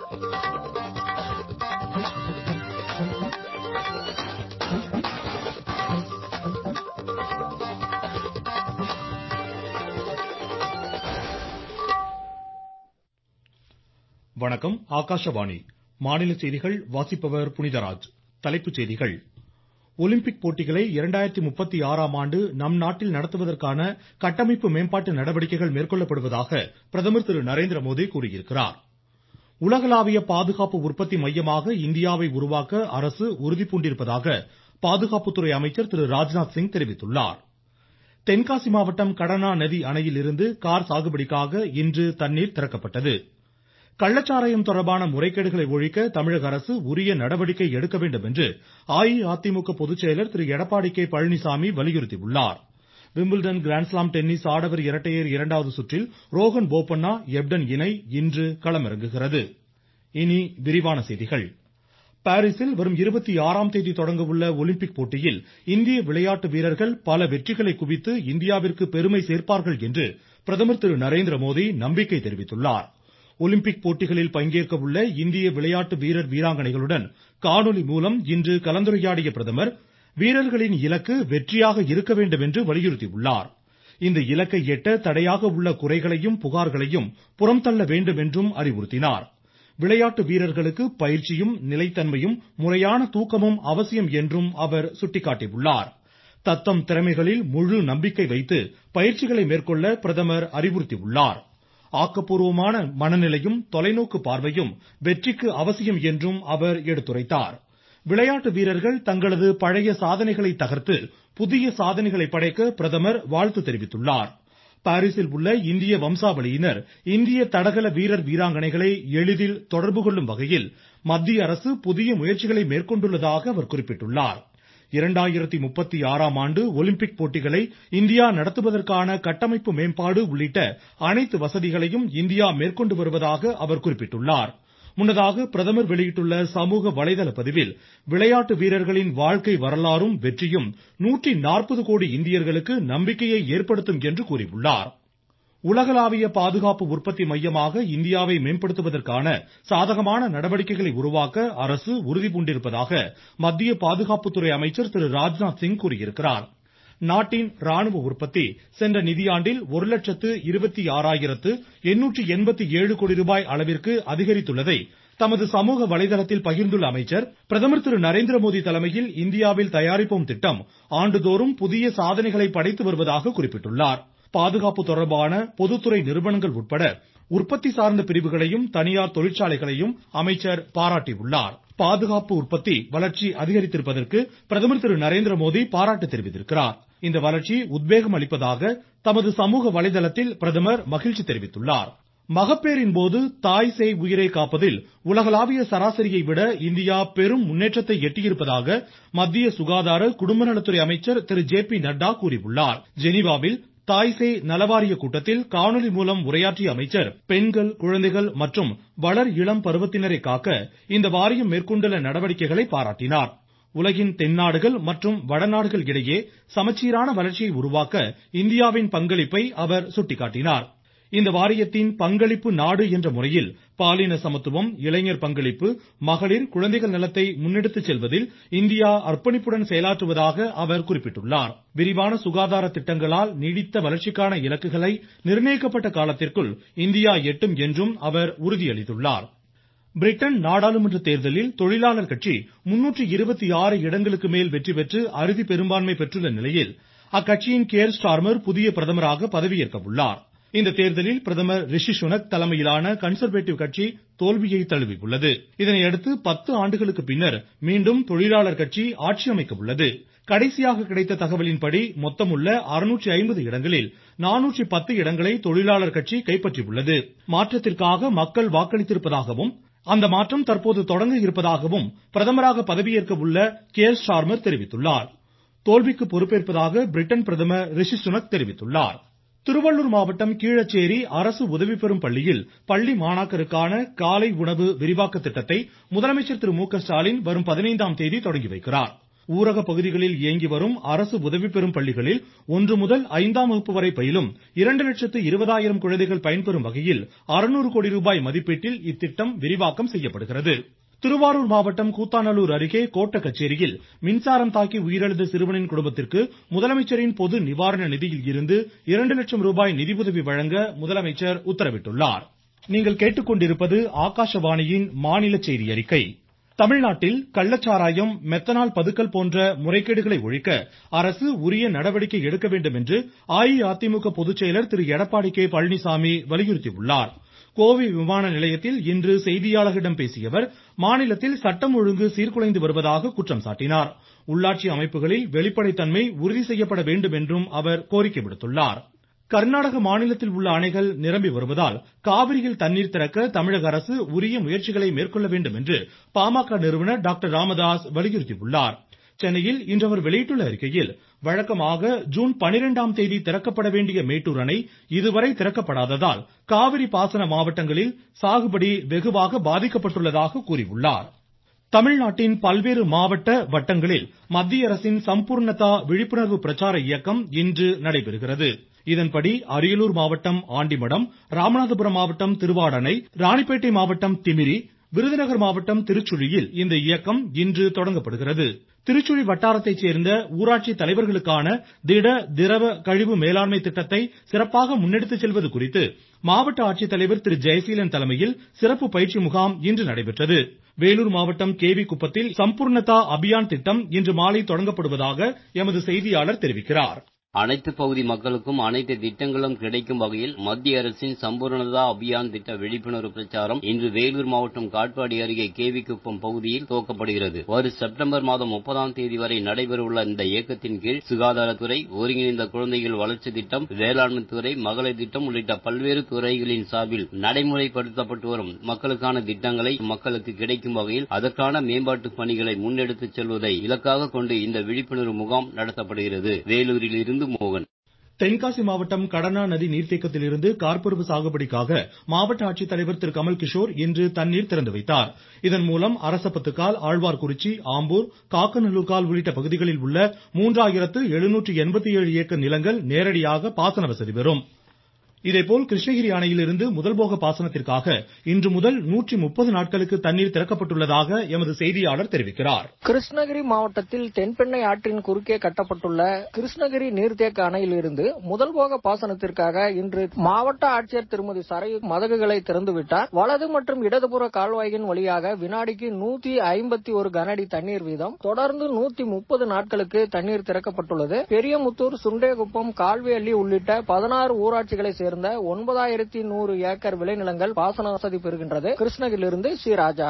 வணக்கம் ஆகாஷவாணி மாநில செய்திகள் வாசிப்பவர் புனிதராஜ் தலைப்புச் செய்திகள் ஒலிம்பிக் போட்டிகளை ஆம் ஆண்டு நம் நாட்டில் நடத்துவதற்கான கட்டமைப்பு மேம்பாட்டு நடவடிக்கைகள் மேற்கொள்ளப்படுவதாக பிரதமர் திரு நரேந்திரமோடி கூறியிருக்கிறார் உலகளாவிய பாதுகாப்பு உற்பத்தி மையமாக இந்தியாவை உருவாக்க அரசு உறுதிபூண்டிருப்பதாக பாதுகாப்புத்துறை அமைச்சர் திரு ராஜ்நாத் சிங் தெரிவித்துள்ளார் தென்காசி மாவட்டம் கடனா நதி அணையிலிருந்து கார் சாகுபடிக்காக இன்று தண்ணீர் திறக்கப்பட்டது கள்ளச்சாராயம் தொடர்பான முறைகேடுகளை ஒழிக்க தமிழக அரசு உரிய நடவடிக்கை எடுக்க வேண்டும் என்று அஇஅதிமுக பொதுச்செயலர் திரு எடப்பாடி கே பழனிசாமி வலியுறுத்தியுள்ளார் விம்பிள்டன் கிராண்ட்ஸ்லாம் டென்னிஸ் ஆடவர் இரட்டையர் இரண்டாவது சுற்றில் ரோஹன் போபண்ணா எப்டன் இணை இன்று களமிறங்குகிறது இனி விரிவான செய்திகள் பாரீசில் வரும் ஆறாம் தேதி தொடங்க உள்ள ஒலிம்பிக் போட்டியில் இந்திய விளையாட்டு வீரர்கள் பல வெற்றிகளை குவித்து இந்தியாவிற்கு பெருமை சேர்ப்பார்கள் என்று பிரதமர் திரு நரேந்திரமோடி நம்பிக்கை தெரிவித்துள்ளார் ஒலிம்பிக் போட்டிகளில் பங்கேற்க உள்ள இந்திய விளையாட்டு வீரர் வீராங்கணைகளுடன் காணொலி மூலம் இன்று கலந்துரையாடிய பிரதமர் வீரர்களின் இலக்கு வெற்றியாக இருக்க வேண்டும் என்று வலியுறுத்தியுள்ளார் இந்த இலக்கை எட்ட தடையாக உள்ள குறைகளையும் புகார்களையும் புறம் தள்ள வேண்டும் என்றும் அறிவுறுத்தினார் விளையாட்டு வீரர்களுக்கு பயிற்சியும் நிலைத்தன்மையும் முறையான தூக்கமும் அவசியம் என்றும் அவர் சுட்டிக்காட்டியுள்ளார் தத்தம் திறமைகளில் முழு நம்பிக்கை வைத்து பயிற்சிகளை மேற்கொள்ள பிரதமர் அறிவுறுத்தியுள்ளார் ஆக்கப்பூர்வமான மனநிலையும் தொலைநோக்கு பார்வையும் வெற்றிக்கு அவசியம் என்றும் அவர் எடுத்துரைத்தார் விளையாட்டு வீரர்கள் தங்களது பழைய சாதனைகளை தகர்த்து புதிய சாதனைகளை படைக்க பிரதமர் வாழ்த்து தெரிவித்துள்ளார் பாரீசில் உள்ள இந்திய வம்சாவளியினர் இந்திய தடகள வீரர் வீராங்கணைகளை எளிதில் தொடர்பு கொள்ளும் வகையில் மத்திய அரசு புதிய முயற்சிகளை மேற்கொண்டுள்ளதாக அவர் குறிப்பிட்டுள்ளார் ஆம் ஆண்டு ஒலிம்பிக் போட்டிகளை இந்தியா நடத்துவதற்கான கட்டமைப்பு மேம்பாடு உள்ளிட்ட அனைத்து வசதிகளையும் இந்தியா மேற்கொண்டு வருவதாக அவர் குறிப்பிட்டுள்ளார் முன்னதாக பிரதமர் வெளியிட்டுள்ள சமூக வலைதள பதிவில் விளையாட்டு வீரர்களின் வாழ்க்கை வரலாறும் வெற்றியும் கோடி இந்தியர்களுக்கு நம்பிக்கையை ஏற்படுத்தும் என்று கூறியுள்ளார் உலகளாவிய பாதுகாப்பு உற்பத்தி மையமாக இந்தியாவை மேம்படுத்துவதற்கான சாதகமான நடவடிக்கைகளை உருவாக்க அரசு உறுதிபூண்டிருப்பதாக மத்திய பாதுகாப்புத்துறை அமைச்சர் திரு ராஜ்நாத் சிங் கூறியிருக்கிறார் நாட்டின் ராணுவ உற்பத்தி சென்ற நிதியாண்டில் ஒரு லட்சத்து இருபத்தி ஆறாயிரத்து எண்ணூற்று எண்பத்தி ஏழு கோடி ரூபாய் அளவிற்கு அதிகரித்துள்ளதை தமது சமூக வலைதளத்தில் பகிர்ந்துள்ள அமைச்சர் பிரதமர் திரு நரேந்திரமோடி தலைமையில் இந்தியாவில் தயாரிப்போம் திட்டம் ஆண்டுதோறும் புதிய சாதனைகளை படைத்து வருவதாக குறிப்பிட்டுள்ளார் பாதுகாப்பு தொடர்பான பொதுத்துறை நிறுவனங்கள் உட்பட உற்பத்தி சார்ந்த பிரிவுகளையும் தனியார் தொழிற்சாலைகளையும் அமைச்சர் பாராட்டியுள்ளார் பாதுகாப்பு உற்பத்தி வளர்ச்சி அதிகரித்திருப்பதற்கு பிரதமர் திரு நரேந்திரமோடி பாராட்டு தெரிவித்திருக்கிறார் இந்த வளர்ச்சி உத்வேகம் அளிப்பதாக தமது சமூக வலைதளத்தில் பிரதமர் மகிழ்ச்சி தெரிவித்துள்ளார் மகப்பேறின் போது தாய் சேய் உயிரை காப்பதில் உலகளாவிய சராசரியை விட இந்தியா பெரும் முன்னேற்றத்தை எட்டியிருப்பதாக மத்திய சுகாதார குடும்பநலத்துறை அமைச்சர் திரு ஜே பி நட்டா கூறியுள்ளார் ஜெனீவாவில் தாய் சேய் நலவாரிய கூட்டத்தில் காணொலி மூலம் உரையாற்றிய அமைச்சர் பெண்கள் குழந்தைகள் மற்றும் வளர் இளம் பருவத்தினரை காக்க இந்த வாரியம் மேற்கொண்டுள்ள நடவடிக்கைகளை பாராட்டினார் உலகின் தென்னாடுகள் மற்றும் வடநாடுகள் இடையே சமச்சீரான வளர்ச்சியை உருவாக்க இந்தியாவின் பங்களிப்பை அவர் சுட்டிக்காட்டினார் இந்த வாரியத்தின் பங்களிப்பு நாடு என்ற முறையில் பாலின சமத்துவம் இளைஞர் பங்களிப்பு மகளிர் குழந்தைகள் நலத்தை முன்னெடுத்துச் செல்வதில் இந்தியா அர்ப்பணிப்புடன் செயலாற்றுவதாக அவர் குறிப்பிட்டுள்ளார் விரிவான சுகாதார திட்டங்களால் நீடித்த வளர்ச்சிக்கான இலக்குகளை நிர்ணயிக்கப்பட்ட காலத்திற்குள் இந்தியா எட்டும் என்றும் அவர் உறுதியளித்துள்ளார் பிரிட்டன் நாடாளுமன்ற தேர்தலில் தொழிலாளர் கட்சி இடங்களுக்கு மேல் வெற்றி பெற்று அறுதி பெரும்பான்மை பெற்றுள்ள நிலையில் அக்கட்சியின் கேர் ஸ்டார்மர் புதிய பிரதமராக பதவியேற்க உள்ளார் இந்த தேர்தலில் பிரதமர் ரிஷி சுனக் தலைமையிலான கன்சர்வேட்டிவ் கட்சி தோல்வியை தழுவியுள்ளது இதனையடுத்து பத்து ஆண்டுகளுக்கு பின்னர் மீண்டும் தொழிலாளர் கட்சி ஆட்சி அமைக்க உள்ளது கடைசியாக கிடைத்த தகவலின்படி மொத்தமுள்ள இடங்களில் இடங்களை தொழிலாளர் கட்சி கைப்பற்றியுள்ளது மாற்றத்திற்காக மக்கள் வாக்களித்திருப்பதாகவும் அந்த மாற்றம் தற்போது தொடங்க இருப்பதாகவும் பிரதமராக பதவியேற்க உள்ள கேர் ஸ்டார்மர் தெரிவித்துள்ளார் தோல்விக்கு பொறுப்பேற்பதாக பிரிட்டன் பிரதமர் ரிஷி சுனக் தெரிவித்துள்ளார் திருவள்ளூர் மாவட்டம் கீழச்சேரி அரசு உதவி பெறும் பள்ளியில் பள்ளி மாணாக்கருக்கான காலை உணவு விரிவாக்க திட்டத்தை முதலமைச்சர் திரு மு க ஸ்டாலின் வரும் பதினைந்தாம் தேதி தொடங்கி வைக்கிறார் ஊரக பகுதிகளில் இயங்கி வரும் அரசு உதவி பெறும் பள்ளிகளில் ஒன்று முதல் ஐந்தாம் வகுப்பு வரை பயிலும் இரண்டு லட்சத்து இருபதாயிரம் குழந்தைகள் பயன்பெறும் வகையில் அறுநூறு கோடி ரூபாய் மதிப்பீட்டில் இத்திட்டம் விரிவாக்கம் செய்யப்படுகிறது திருவாரூர் மாவட்டம் கூத்தாநல்லூர் அருகே கோட்ட கச்சேரியில் மின்சாரம் தாக்கி உயிரிழந்த சிறுவனின் குடும்பத்திற்கு முதலமைச்சரின் பொது நிவாரண நிதியில் இருந்து இரண்டு லட்சம் ரூபாய் நிதியுதவி வழங்க முதலமைச்சர் உத்தரவிட்டுள்ளார் நீங்கள் கேட்டுக்கொண்டிருப்பது ஆகாஷவாணியின் மாநில செய்தி அறிக்கை தமிழ்நாட்டில் கள்ளச்சாராயம் மெத்தனால் பதுக்கல் போன்ற முறைகேடுகளை ஒழிக்க அரசு உரிய நடவடிக்கை எடுக்க வேண்டும் என்று அஇஅதிமுக பொதுச்செயலர் திரு எடப்பாடி கே பழனிசாமி வலியுறுத்தியுள்ளார் கோவை விமான நிலையத்தில் இன்று செய்தியாளர்களிடம் பேசிய அவர் மாநிலத்தில் சட்டம் ஒழுங்கு சீர்குலைந்து வருவதாக குற்றம் சாட்டினார் உள்ளாட்சி அமைப்புகளில் வெளிப்படைத்தன்மை உறுதி செய்யப்பட வேண்டும் என்றும் அவர் கோரிக்கை விடுத்துள்ளார் கர்நாடக மாநிலத்தில் உள்ள அணைகள் நிரம்பி வருவதால் காவிரியில் தண்ணீர் திறக்க தமிழக அரசு உரிய முயற்சிகளை மேற்கொள்ள வேண்டும் என்று பாமக நிறுவனர் டாக்டர் ராமதாஸ் வலியுறுத்தியுள்ளார் சென்னையில் இன்று அவர் வெளியிட்டுள்ள அறிக்கையில் வழக்கமாக ஜூன் பனிரெண்டாம் தேதி திறக்கப்பட வேண்டிய மேட்டூர் அணை இதுவரை திறக்கப்படாததால் காவிரி பாசன மாவட்டங்களில் சாகுபடி வெகுவாக பாதிக்கப்பட்டுள்ளதாக கூறியுள்ளார் தமிழ்நாட்டின் பல்வேறு மாவட்ட வட்டங்களில் மத்திய அரசின் சம்பூர்ணதா விழிப்புணர்வு பிரச்சார இயக்கம் இன்று நடைபெறுகிறது இதன்படி அரியலூர் மாவட்டம் ஆண்டிமடம் ராமநாதபுரம் மாவட்டம் திருவாடனை ராணிப்பேட்டை மாவட்டம் திமிரி விருதுநகர் மாவட்டம் திருச்சுழியில் இந்த இயக்கம் இன்று தொடங்கப்படுகிறது திருச்சுழி வட்டாரத்தைச் சேர்ந்த ஊராட்சி தலைவர்களுக்கான திட திரவ கழிவு மேலாண்மை திட்டத்தை சிறப்பாக முன்னெடுத்துச் செல்வது குறித்து மாவட்ட ஆட்சித்தலைவர் திரு ஜெயசீலன் தலைமையில் சிறப்பு பயிற்சி முகாம் இன்று நடைபெற்றது வேலூர் மாவட்டம் கேவி குப்பத்தில் சம்பூர்ணதா அபியான் திட்டம் இன்று மாலை தொடங்கப்படுவதாக எமது செய்தியாளர் தெரிவிக்கிறார் அனைத்து பகுதி மக்களுக்கும் அனைத்து திட்டங்களும் கிடைக்கும் வகையில் மத்திய அரசின் சம்பூர்ணதா அபியான் திட்ட விழிப்புணர்வு பிரச்சாரம் இன்று வேலூர் மாவட்டம் காட்பாடி அருகே கேவிக்குப்பம் பகுதியில் துவக்கப்படுகிறது வரும் செப்டம்பர் மாதம் முப்பதாம் தேதி வரை நடைபெறவுள்ள இந்த இயக்கத்தின் கீழ் சுகாதாரத்துறை ஒருங்கிணைந்த குழந்தைகள் வளர்ச்சி திட்டம் வேளாண்மை துறை மகளிர் திட்டம் உள்ளிட்ட பல்வேறு துறைகளின் சார்பில் நடைமுறைப்படுத்தப்பட்டு வரும் மக்களுக்கான திட்டங்களை மக்களுக்கு கிடைக்கும் வகையில் அதற்கான மேம்பாட்டு பணிகளை முன்னெடுத்துச் செல்வதை இலக்காக கொண்டு இந்த விழிப்புணர்வு முகாம் நடத்தப்படுகிறது வேலூரில் இருந்து மோகன் தென்காசி மாவட்டம் கடனா நதி நீர்த்தேக்கத்திலிருந்து கார்பருவ சாகுபடிக்காக மாவட்ட ஆட்சித்தலைவர் திரு கமல் கிஷோர் இன்று தண்ணீர் திறந்து வைத்தார் இதன் மூலம் அரசப்பத்துக்கால் ஆழ்வார்குறிச்சி ஆம்பூர் காக்கநல்லூர்கால் உள்ளிட்ட பகுதிகளில் உள்ள மூன்றாயிரத்து எழுநூற்று எண்பத்தி ஏழு ஏக்கர் நிலங்கள் நேரடியாக பாசன வசதி பெறும் இதேபோல் கிருஷ்ணகிரி அணையிலிருந்து முதல்போக பாசனத்திற்காக இன்று முதல் நூற்றி முப்பது நாட்களுக்கு தண்ணீர் திறக்கப்பட்டுள்ளதாக எமது செய்தியாளர் தெரிவிக்கிறார் கிருஷ்ணகிரி மாவட்டத்தில் தென்பெண்ணை ஆற்றின் குறுக்கே கட்டப்பட்டுள்ள கிருஷ்ணகிரி நீர்த்தேக்க அணையிலிருந்து முதல்போக பாசனத்திற்காக இன்று மாவட்ட ஆட்சியர் திருமதி சரையு மதகுகளை திறந்துவிட்டார் வலது மற்றும் இடதுபுற கால்வாயின் வழியாக வினாடிக்கு நூத்தி ஐம்பத்தி ஒரு கனஅடி தண்ணீர் வீதம் தொடர்ந்து நூத்தி முப்பது நாட்களுக்கு தண்ணீர் திறக்கப்பட்டுள்ளது பெரியமுத்தூர் சுண்டேகுப்பம் கால்வேலி உள்ளிட்ட பதினாறு ஊராட்சிகளை சேர்ந்த ஒன்பதாயிரத்தி நூறு ஏக்கர் விளைநிலங்கள் பாசன வசதி பெறுகின்றது கிருஷ்ணகிரியிலிருந்து சி ராஜா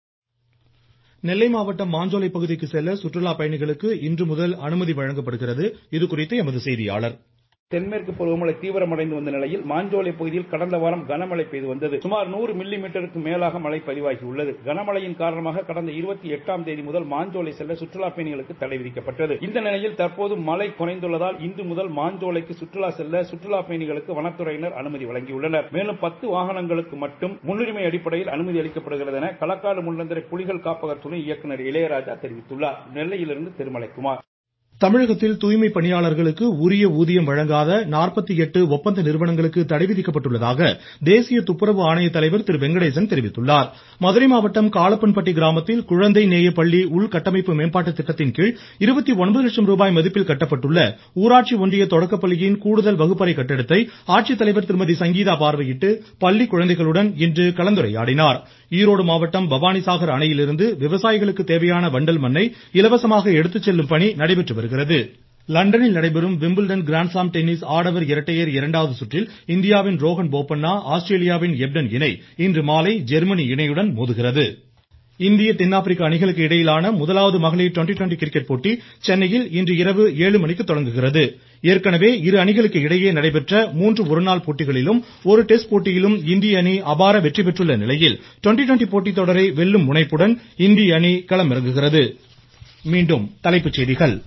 நெல்லை மாவட்டம் மாஞ்சோலை பகுதிக்கு செல்ல சுற்றுலா பயணிகளுக்கு இன்று முதல் அனுமதி வழங்கப்படுகிறது இதுகுறித்து எமது செய்தியாளர் தென்மேற்கு பருவமழை தீவிரமடைந்து வந்த நிலையில் மாஞ்சோலை பகுதியில் கடந்த வாரம் கனமழை பெய்து வந்தது சுமார் நூறு மில்லி மீட்டருக்கு மேலாக மழை பதிவாகி உள்ளது கனமழையின் காரணமாக கடந்த இருபத்தி எட்டாம் தேதி முதல் மாஞ்சோலை செல்ல சுற்றுலா பயணிகளுக்கு தடை விதிக்கப்பட்டது இந்த நிலையில் தற்போது மழை குறைந்துள்ளதால் இன்று முதல் மாஞ்சோலைக்கு சுற்றுலா செல்ல சுற்றுலா பயணிகளுக்கு வனத்துறையினர் அனுமதி வழங்கியுள்ளனர் மேலும் பத்து வாகனங்களுக்கு மட்டும் முன்னுரிமை அடிப்படையில் அனுமதி அளிக்கப்படுகிறது என களக்காடு முள்ளந்திரை புலிகள் காப்பக துணை இயக்குநர் இளையராஜா தெரிவித்துள்ளார் நெல்லையிலிருந்து திருமலைக்குமார் தமிழகத்தில் தூய்மை பணியாளர்களுக்கு உரிய ஊதியம் வழங்காத நாற்பத்தி எட்டு ஒப்பந்த நிறுவனங்களுக்கு தடை விதிக்கப்பட்டுள்ளதாக தேசிய துப்புரவு ஆணைய தலைவர் திரு வெங்கடேசன் தெரிவித்துள்ளார் மதுரை மாவட்டம் காலப்பன்பட்டி கிராமத்தில் குழந்தை நேய பள்ளி உள்கட்டமைப்பு மேம்பாட்டு திட்டத்தின் கீழ் இருபத்தி ஒன்பது லட்சம் ரூபாய் மதிப்பில் கட்டப்பட்டுள்ள ஊராட்சி ஒன்றிய தொடக்கப்பள்ளியின் கூடுதல் வகுப்பறை கட்டிடத்தை ஆட்சித்தலைவர் திருமதி சங்கீதா பார்வையிட்டு பள்ளி குழந்தைகளுடன் இன்று கலந்துரையாடினார் ஈரோடு மாவட்டம் பவானிசாகர் அணையிலிருந்து விவசாயிகளுக்கு தேவையான வண்டல் மண்ணை இலவசமாக எடுத்துச் செல்லும் பணி நடைபெற்று வருகிறது லண்டனில் நடைபெறும் விம்பிள்டன் கிராண்ட்ஸ்லாம் டென்னிஸ் ஆடவர் இரட்டையர் இரண்டாவது சுற்றில் இந்தியாவின் ரோஹன் போபண்ணா ஆஸ்திரேலியாவின் எப்டன் இணை இன்று மாலை ஜெர்மனி இணையுடன் மோதுகிறது இந்திய தென்னாப்பிரிக்க அணிகளுக்கு இடையிலான முதலாவது மகளிர் டுவெண்டி டுவெண்டி கிரிக்கெட் போட்டி சென்னையில் இன்று இரவு ஏழு மணிக்கு தொடங்குகிறது ஏற்கனவே இரு அணிகளுக்கு இடையே நடைபெற்ற மூன்று ஒருநாள் போட்டிகளிலும் ஒரு டெஸ்ட் போட்டியிலும் இந்திய அணி அபார வெற்றி பெற்றுள்ள நிலையில் டுவெண்டி டுவெண்டி போட்டித் தொடரை வெல்லும் முனைப்புடன் இந்திய அணி களமிறங்குகிறது மீண்டும் தலைப்புச் செய்திகள்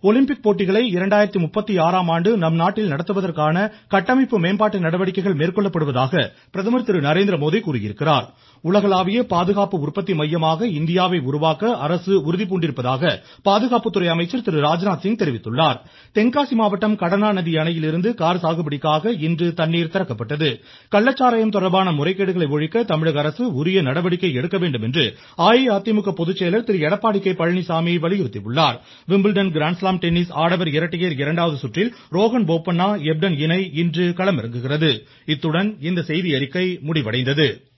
ஒலிம்பிக் போட்டிகளை இரண்டாயிரத்தி முப்பத்தி ஆறாம் ஆண்டு நம் நாட்டில் நடத்துவதற்கான கட்டமைப்பு மேம்பாட்டு நடவடிக்கைகள் மேற்கொள்ளப்படுவதாக பிரதமர் திரு நரேந்திர மோடி கூறியிருக்கிறார் உலகளாவிய பாதுகாப்பு உற்பத்தி மையமாக இந்தியாவை உருவாக்க அரசு உறுதிபூண்டிருப்பதாக பாதுகாப்புத்துறை அமைச்சர் திரு ராஜ்நாத் சிங் தெரிவித்துள்ளார் தென்காசி மாவட்டம் கடனா நதி அணையிலிருந்து கார் சாகுபடிக்காக இன்று தண்ணீர் திறக்கப்பட்டது கள்ளச்சாராயம் தொடர்பான முறைகேடுகளை ஒழிக்க தமிழக அரசு உரிய நடவடிக்கை எடுக்க வேண்டும் என்று அஇஅதிமுக பொதுச்செயலர் திரு எடப்பாடி கே பழனிசாமி வலியுறுத்தியுள்ளார் விம்பிள்டன் கிராண்ட்ஸ்லாம் டென்னிஸ் ஆடவர் இரட்டையர் இரண்டாவது சுற்றில் ரோஹன் போப்பண்ணா எப்டன் இணை இன்று களமிறங்குகிறது இத்துடன் இந்த செய்தியறிக்கை முடிவடைந்தது